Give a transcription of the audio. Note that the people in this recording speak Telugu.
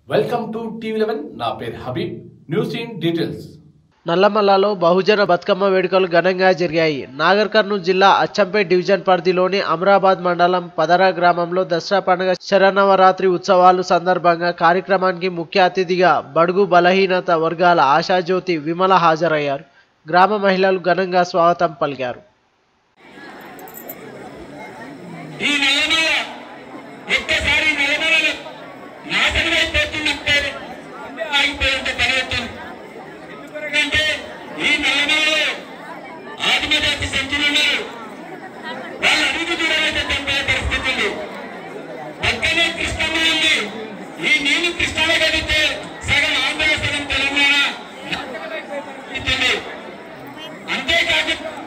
వెల్కమ్ టు టీవీ లెవెన్ నా పేరు హబీబ్ న్యూస్ ఇన్ డీటెయిల్స్ నల్లమల్లలో బహుజన బతుకమ్మ వేడుకలు ఘనంగా జరిగాయి నాగర్ కర్నూలు జిల్లా అచ్చంపేట్ డివిజన్ పరిధిలోని అమరాబాద్ మండలం పదరా గ్రామంలో దసరా పండుగ శరన్నవరాత్రి ఉత్సవాలు సందర్భంగా కార్యక్రమానికి ముఖ్య అతిథిగా బడుగు బలహీనత వర్గాల ఆశాజ్యోతి విమల హాజరయ్యారు గ్రామ మహిళలు ఘనంగా స్వాగతం పలికారు ఈ నెలనర ఒక్కసారి నెలనరలు నాశనమైపోతున్నట్టే ఆగిపోయేంత పని అవుతుంది ఎందుకంటే ఈ నెలనరలో ఆదిమజాతి సంచులు ఉన్నారు వాళ్ళు అడుగు దూరమైతే చంపే పరిస్థితి ఉంది పక్కనే కృష్ణమ్మ ఉంది ఈ నీళ్లు కృష్ణలో కలిగితే సగం ఆంధ్ర సగం తెలంగాణ నాశనమైపోయే పరిస్థితి ఉంది అంతేకాకుండా